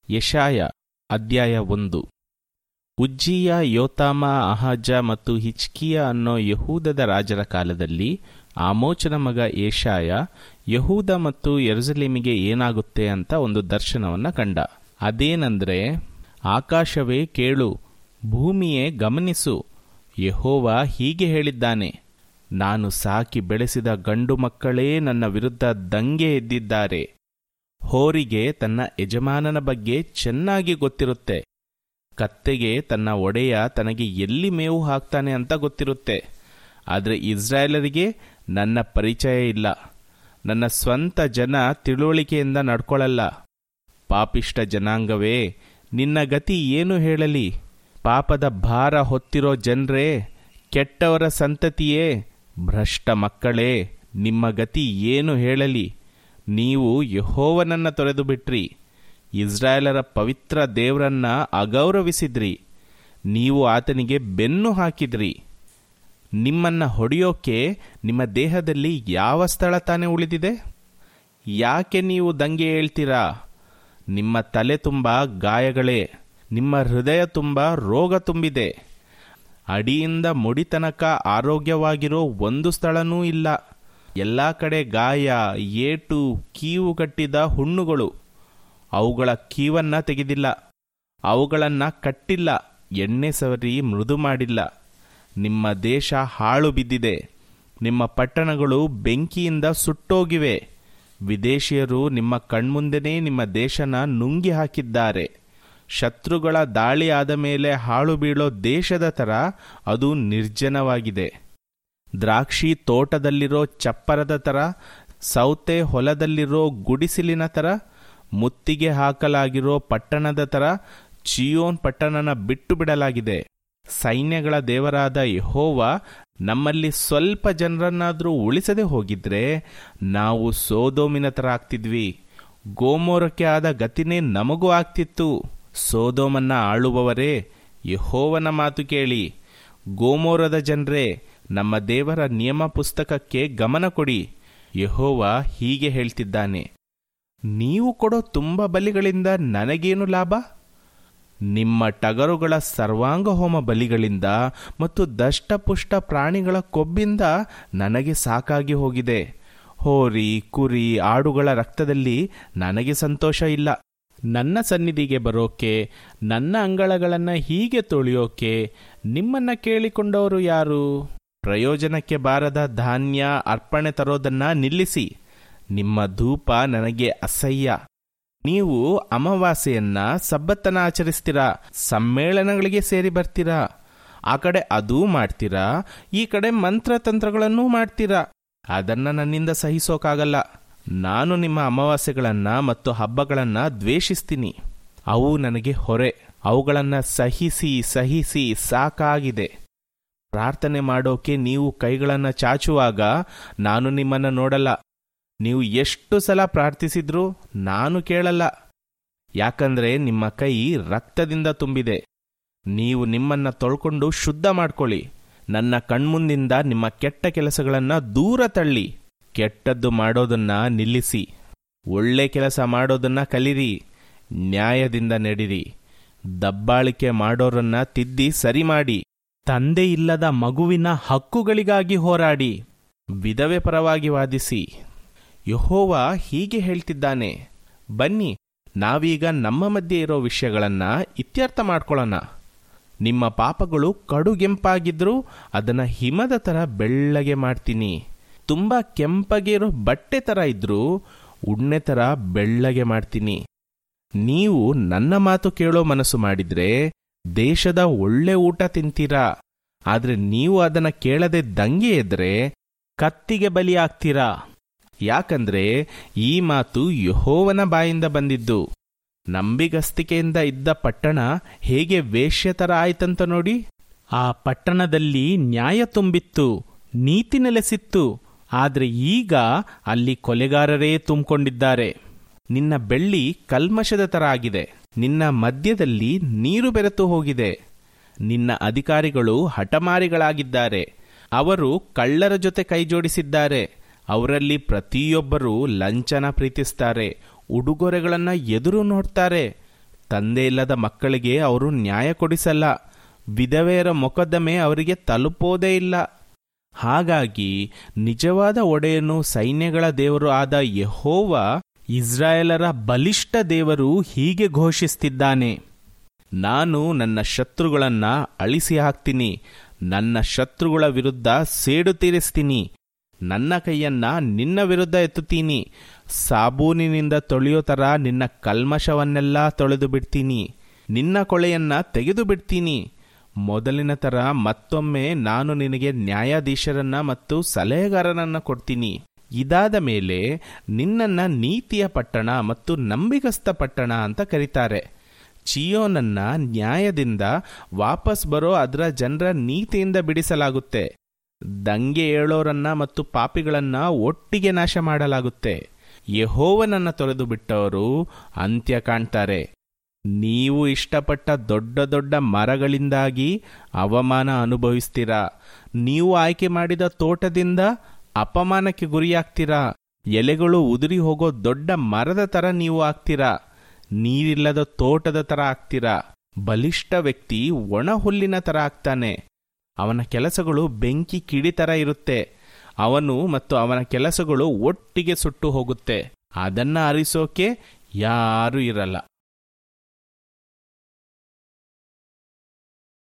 ಯಶಾಯ ಅಧ್ಯಾಯ ಒಂದು ಉಜ್ಜೀಯ ಯೋತಾಮ ಅಹಜ ಮತ್ತು ಹಿಚ್ಕಿಯ ಅನ್ನೋ ಯಹೂದದ ರಾಜರ ಕಾಲದಲ್ಲಿ ಆಮೋಚನ ಮಗ ಏಷಾಯ ಯಹೂದ ಮತ್ತು ಯೆರೂಸಲೇಮಿಗೆ ಏನಾಗುತ್ತೆ ಅಂತ ಒಂದು ದರ್ಶನವನ್ನ ಕಂಡ ಅದೇನಂದ್ರೆ ಆಕಾಶವೇ ಕೇಳು ಭೂಮಿಯೇ ಗಮನಿಸು ಯಹೋವ ಹೀಗೆ ಹೇಳಿದ್ದಾನೆ ನಾನು ಸಾಕಿ ಬೆಳೆಸಿದ ಗಂಡು ಮಕ್ಕಳೇ ನನ್ನ ವಿರುದ್ಧ ದಂಗೆ ಎದ್ದಿದ್ದಾರೆ ಹೋರಿಗೆ ತನ್ನ ಯಜಮಾನನ ಬಗ್ಗೆ ಚೆನ್ನಾಗಿ ಗೊತ್ತಿರುತ್ತೆ ಕತ್ತೆಗೆ ತನ್ನ ಒಡೆಯ ತನಗೆ ಎಲ್ಲಿ ಮೇವು ಹಾಕ್ತಾನೆ ಅಂತ ಗೊತ್ತಿರುತ್ತೆ ಆದರೆ ಇಸ್ರಾಯೇಲರಿಗೆ ನನ್ನ ಪರಿಚಯ ಇಲ್ಲ ನನ್ನ ಸ್ವಂತ ಜನ ತಿಳುವಳಿಕೆಯಿಂದ ನಡ್ಕೊಳ್ಳಲ್ಲ ಪಾಪಿಷ್ಟ ಜನಾಂಗವೇ ನಿನ್ನ ಗತಿ ಏನು ಹೇಳಲಿ ಪಾಪದ ಭಾರ ಹೊತ್ತಿರೋ ಜನರೇ ಕೆಟ್ಟವರ ಸಂತತಿಯೇ ಭ್ರಷ್ಟ ಮಕ್ಕಳೇ ನಿಮ್ಮ ಗತಿ ಏನು ಹೇಳಲಿ ನೀವು ಯಹೋವನನ್ನ ತೊರೆದು ಬಿಟ್ರಿ ಇಸ್ರಾಯೇಲರ ಪವಿತ್ರ ದೇವರನ್ನ ಅಗೌರವಿಸಿದ್ರಿ ನೀವು ಆತನಿಗೆ ಬೆನ್ನು ಹಾಕಿದ್ರಿ ನಿಮ್ಮನ್ನ ಹೊಡೆಯೋಕೆ ನಿಮ್ಮ ದೇಹದಲ್ಲಿ ಯಾವ ಸ್ಥಳ ತಾನೇ ಉಳಿದಿದೆ ಯಾಕೆ ನೀವು ದಂಗೆ ಹೇಳ್ತೀರಾ ನಿಮ್ಮ ತಲೆ ತುಂಬ ಗಾಯಗಳೇ ನಿಮ್ಮ ಹೃದಯ ತುಂಬ ರೋಗ ತುಂಬಿದೆ ಅಡಿಯಿಂದ ಮುಡಿ ತನಕ ಆರೋಗ್ಯವಾಗಿರೋ ಒಂದು ಸ್ಥಳನೂ ಇಲ್ಲ ಎಲ್ಲ ಕಡೆ ಗಾಯ ಏಟು ಕೀವು ಕಟ್ಟಿದ ಹುಣ್ಣುಗಳು ಅವುಗಳ ಕೀವನ್ನ ತೆಗೆದಿಲ್ಲ ಅವುಗಳನ್ನ ಕಟ್ಟಿಲ್ಲ ಎಣ್ಣೆ ಸವರಿ ಮೃದು ಮಾಡಿಲ್ಲ ನಿಮ್ಮ ದೇಶ ಹಾಳು ಬಿದ್ದಿದೆ ನಿಮ್ಮ ಪಟ್ಟಣಗಳು ಬೆಂಕಿಯಿಂದ ಸುಟ್ಟೋಗಿವೆ ವಿದೇಶಿಯರು ನಿಮ್ಮ ಕಣ್ಮುಂದೆನೇ ನಿಮ್ಮ ದೇಶನ ನುಂಗಿ ಹಾಕಿದ್ದಾರೆ ಶತ್ರುಗಳ ದಾಳಿ ಆದ ಮೇಲೆ ಹಾಳು ಬೀಳೋ ದೇಶದ ತರ ಅದು ನಿರ್ಜನವಾಗಿದೆ ದ್ರಾಕ್ಷಿ ತೋಟದಲ್ಲಿರೋ ಚಪ್ಪರದ ತರ ಸೌತೆ ಹೊಲದಲ್ಲಿರೋ ಗುಡಿಸಿಲಿನ ತರ ಮುತ್ತಿಗೆ ಹಾಕಲಾಗಿರೋ ಪಟ್ಟಣದ ತರ ಚಿಯೋನ್ ಪಟ್ಟಣನ ಬಿಟ್ಟು ಬಿಡಲಾಗಿದೆ ಸೈನ್ಯಗಳ ದೇವರಾದ ಯಹೋವ ನಮ್ಮಲ್ಲಿ ಸ್ವಲ್ಪ ಜನರನ್ನಾದರೂ ಉಳಿಸದೆ ಹೋಗಿದ್ರೆ ನಾವು ಸೋದೋಮಿನ ತರ ಆಗ್ತಿದ್ವಿ ಗೋಮೋರಕ್ಕೆ ಆದ ಗತಿನೇ ನಮಗೂ ಆಗ್ತಿತ್ತು ಸೋದೋಮನ್ನ ಆಳುವವರೇ ಯಹೋವನ ಮಾತು ಕೇಳಿ ಗೋಮೋರದ ಜನರೇ ನಮ್ಮ ದೇವರ ನಿಯಮ ಪುಸ್ತಕಕ್ಕೆ ಗಮನ ಕೊಡಿ ಯಹೋವ ಹೀಗೆ ಹೇಳ್ತಿದ್ದಾನೆ ನೀವು ಕೊಡೋ ತುಂಬ ಬಲಿಗಳಿಂದ ನನಗೇನು ಲಾಭ ನಿಮ್ಮ ಟಗರುಗಳ ಸರ್ವಾಂಗ ಹೋಮ ಬಲಿಗಳಿಂದ ಮತ್ತು ದಷ್ಟಪುಷ್ಟ ಪ್ರಾಣಿಗಳ ಕೊಬ್ಬಿಂದ ನನಗೆ ಸಾಕಾಗಿ ಹೋಗಿದೆ ಹೋರಿ ಕುರಿ ಆಡುಗಳ ರಕ್ತದಲ್ಲಿ ನನಗೆ ಸಂತೋಷ ಇಲ್ಲ ನನ್ನ ಸನ್ನಿಧಿಗೆ ಬರೋಕೆ ನನ್ನ ಅಂಗಳಗಳನ್ನ ಹೀಗೆ ತೊಳೆಯೋಕೆ ನಿಮ್ಮನ್ನ ಕೇಳಿಕೊಂಡವರು ಯಾರು ಪ್ರಯೋಜನಕ್ಕೆ ಬಾರದ ಧಾನ್ಯ ಅರ್ಪಣೆ ತರೋದನ್ನ ನಿಲ್ಲಿಸಿ ನಿಮ್ಮ ಧೂಪ ನನಗೆ ಅಸಹ್ಯ ನೀವು ಅಮಾವಾಸ್ಯೆಯನ್ನ ಸಬ್ಬತ್ತನ ಆಚರಿಸ್ತೀರಾ ಸಮ್ಮೇಳನಗಳಿಗೆ ಸೇರಿ ಬರ್ತೀರಾ ಆ ಕಡೆ ಅದೂ ಮಾಡ್ತೀರಾ ಈ ಕಡೆ ಮಂತ್ರತಂತ್ರಗಳನ್ನೂ ಮಾಡ್ತೀರಾ ಅದನ್ನ ನನ್ನಿಂದ ಸಹಿಸೋಕಾಗಲ್ಲ ನಾನು ನಿಮ್ಮ ಅಮಾವಾಸ್ಯೆಗಳನ್ನ ಮತ್ತು ಹಬ್ಬಗಳನ್ನ ದ್ವೇಷಿಸ್ತೀನಿ ಅವು ನನಗೆ ಹೊರೆ ಅವುಗಳನ್ನ ಸಹಿಸಿ ಸಹಿಸಿ ಸಾಕಾಗಿದೆ ಪ್ರಾರ್ಥನೆ ಮಾಡೋಕೆ ನೀವು ಕೈಗಳನ್ನ ಚಾಚುವಾಗ ನಾನು ನಿಮ್ಮನ್ನ ನೋಡಲ್ಲ ನೀವು ಎಷ್ಟು ಸಲ ಪ್ರಾರ್ಥಿಸಿದ್ರೂ ನಾನು ಕೇಳಲ್ಲ ಯಾಕಂದ್ರೆ ನಿಮ್ಮ ಕೈ ರಕ್ತದಿಂದ ತುಂಬಿದೆ ನೀವು ನಿಮ್ಮನ್ನ ತೊಳ್ಕೊಂಡು ಶುದ್ಧ ಮಾಡ್ಕೊಳ್ಳಿ ನನ್ನ ಕಣ್ಮುಂದಿಂದ ನಿಮ್ಮ ಕೆಟ್ಟ ಕೆಲಸಗಳನ್ನ ದೂರ ತಳ್ಳಿ ಕೆಟ್ಟದ್ದು ಮಾಡೋದನ್ನ ನಿಲ್ಲಿಸಿ ಒಳ್ಳೆ ಕೆಲಸ ಮಾಡೋದನ್ನ ಕಲಿರಿ ನ್ಯಾಯದಿಂದ ನಡೀರಿ ದಬ್ಬಾಳಿಕೆ ಮಾಡೋರನ್ನ ತಿದ್ದಿ ಸರಿ ಮಾಡಿ ತಂದೆ ಇಲ್ಲದ ಮಗುವಿನ ಹಕ್ಕುಗಳಿಗಾಗಿ ಹೋರಾಡಿ ವಿಧವೆ ಪರವಾಗಿ ವಾದಿಸಿ ಯಹೋವ ಹೀಗೆ ಹೇಳ್ತಿದ್ದಾನೆ ಬನ್ನಿ ನಾವೀಗ ನಮ್ಮ ಮಧ್ಯೆ ಇರೋ ವಿಷಯಗಳನ್ನ ಇತ್ಯರ್ಥ ಮಾಡ್ಕೊಳ್ಳೋಣ ನಿಮ್ಮ ಪಾಪಗಳು ಕಡುಗೆಂಪಾಗಿದ್ರೂ ಅದನ್ನ ಹಿಮದ ತರ ಬೆಳ್ಳಗೆ ಮಾಡ್ತೀನಿ ತುಂಬಾ ಕೆಂಪಗೆ ಇರೋ ಬಟ್ಟೆ ತರ ಇದ್ರೂ ಉಣ್ಣೆ ತರ ಬೆಳ್ಳಗೆ ಮಾಡ್ತೀನಿ ನೀವು ನನ್ನ ಮಾತು ಕೇಳೋ ಮನಸ್ಸು ಮಾಡಿದ್ರೆ ದೇಶದ ಒಳ್ಳೆ ಊಟ ತಿಂತೀರಾ ಆದ್ರೆ ನೀವು ಅದನ್ನ ಕೇಳದೆ ದಂಗೆ ಎದ್ರೆ ಕತ್ತಿಗೆ ಬಲಿ ಆಗ್ತೀರಾ ಯಾಕಂದ್ರೆ ಈ ಮಾತು ಯಹೋವನ ಬಾಯಿಂದ ಬಂದಿದ್ದು ನಂಬಿಗಸ್ತಿಕೆಯಿಂದ ಇದ್ದ ಪಟ್ಟಣ ಹೇಗೆ ವೇಶ್ಯತರ ಆಯ್ತಂತ ನೋಡಿ ಆ ಪಟ್ಟಣದಲ್ಲಿ ನ್ಯಾಯ ತುಂಬಿತ್ತು ನೀತಿ ನೆಲೆಸಿತ್ತು ಆದ್ರೆ ಈಗ ಅಲ್ಲಿ ಕೊಲೆಗಾರರೇ ತುಂಬಿಕೊಂಡಿದ್ದಾರೆ ನಿನ್ನ ಬೆಳ್ಳಿ ಕಲ್ಮಶದ ತರ ಆಗಿದೆ ನಿನ್ನ ಮಧ್ಯದಲ್ಲಿ ನೀರು ಬೆರೆತು ಹೋಗಿದೆ ನಿನ್ನ ಅಧಿಕಾರಿಗಳು ಹಠಮಾರಿಗಳಾಗಿದ್ದಾರೆ ಅವರು ಕಳ್ಳರ ಜೊತೆ ಕೈಜೋಡಿಸಿದ್ದಾರೆ ಅವರಲ್ಲಿ ಪ್ರತಿಯೊಬ್ಬರೂ ಲಂಚನ ಪ್ರೀತಿಸ್ತಾರೆ ಉಡುಗೊರೆಗಳನ್ನ ಎದುರು ನೋಡ್ತಾರೆ ತಂದೆ ಇಲ್ಲದ ಮಕ್ಕಳಿಗೆ ಅವರು ನ್ಯಾಯ ಕೊಡಿಸಲ್ಲ ವಿಧವೆಯರ ಮೊಕದ್ದಮೆ ಅವರಿಗೆ ತಲುಪೋದೇ ಇಲ್ಲ ಹಾಗಾಗಿ ನಿಜವಾದ ಒಡೆಯನು ಸೈನ್ಯಗಳ ದೇವರು ಆದ ಯಹೋವ ಇಸ್ರಾಯೇಲರ ಬಲಿಷ್ಠ ದೇವರು ಹೀಗೆ ಘೋಷಿಸ್ತಿದ್ದಾನೆ ನಾನು ನನ್ನ ಶತ್ರುಗಳನ್ನ ಅಳಿಸಿ ಹಾಕ್ತೀನಿ ನನ್ನ ಶತ್ರುಗಳ ವಿರುದ್ಧ ಸೇಡು ತೀರಿಸ್ತೀನಿ ನನ್ನ ಕೈಯನ್ನ ನಿನ್ನ ವಿರುದ್ಧ ಎತ್ತುತ್ತೀನಿ ಸಾಬೂನಿನಿಂದ ತೊಳೆಯೋ ಥರ ನಿನ್ನ ಕಲ್ಮಶವನ್ನೆಲ್ಲ ತೊಳೆದು ಬಿಡ್ತೀನಿ ನಿನ್ನ ಕೊಳೆಯನ್ನ ತೆಗೆದು ಬಿಡ್ತೀನಿ ಮೊದಲಿನ ಥರ ಮತ್ತೊಮ್ಮೆ ನಾನು ನಿನಗೆ ನ್ಯಾಯಾಧೀಶರನ್ನ ಮತ್ತು ಸಲಹೆಗಾರನನ್ನ ಕೊಡ್ತೀನಿ ಇದಾದ ಮೇಲೆ ನಿನ್ನನ್ನ ನೀತಿಯ ಪಟ್ಟಣ ಮತ್ತು ನಂಬಿಗಸ್ತ ಪಟ್ಟಣ ಅಂತ ಕರೀತಾರೆ ಚಿಯೋನನ್ನ ನ್ಯಾಯದಿಂದ ವಾಪಸ್ ಬರೋ ಅದರ ಜನರ ನೀತಿಯಿಂದ ಬಿಡಿಸಲಾಗುತ್ತೆ ದಂಗೆ ಏಳೋರನ್ನ ಮತ್ತು ಪಾಪಿಗಳನ್ನ ಒಟ್ಟಿಗೆ ನಾಶ ಮಾಡಲಾಗುತ್ತೆ ಯಹೋವನನ್ನ ತೊರೆದು ಬಿಟ್ಟವರು ಅಂತ್ಯ ಕಾಣ್ತಾರೆ ನೀವು ಇಷ್ಟಪಟ್ಟ ದೊಡ್ಡ ದೊಡ್ಡ ಮರಗಳಿಂದಾಗಿ ಅವಮಾನ ಅನುಭವಿಸ್ತೀರಾ ನೀವು ಆಯ್ಕೆ ಮಾಡಿದ ತೋಟದಿಂದ ಅಪಮಾನಕ್ಕೆ ಗುರಿಯಾಗ್ತೀರಾ ಎಲೆಗಳು ಉದುರಿ ಹೋಗೋ ದೊಡ್ಡ ಮರದ ತರ ನೀವು ಆಗ್ತೀರಾ ನೀರಿಲ್ಲದ ತೋಟದ ತರ ಆಗ್ತೀರಾ ಬಲಿಷ್ಠ ವ್ಯಕ್ತಿ ಒಣ ಹುಲ್ಲಿನ ತರ ಆಗ್ತಾನೆ ಅವನ ಕೆಲಸಗಳು ಬೆಂಕಿ ಕಿಡಿ ತರ ಇರುತ್ತೆ ಅವನು ಮತ್ತು ಅವನ ಕೆಲಸಗಳು ಒಟ್ಟಿಗೆ ಸುಟ್ಟು ಹೋಗುತ್ತೆ ಅದನ್ನ ಅರಿಸೋಕೆ ಯಾರೂ ಇರಲ್ಲ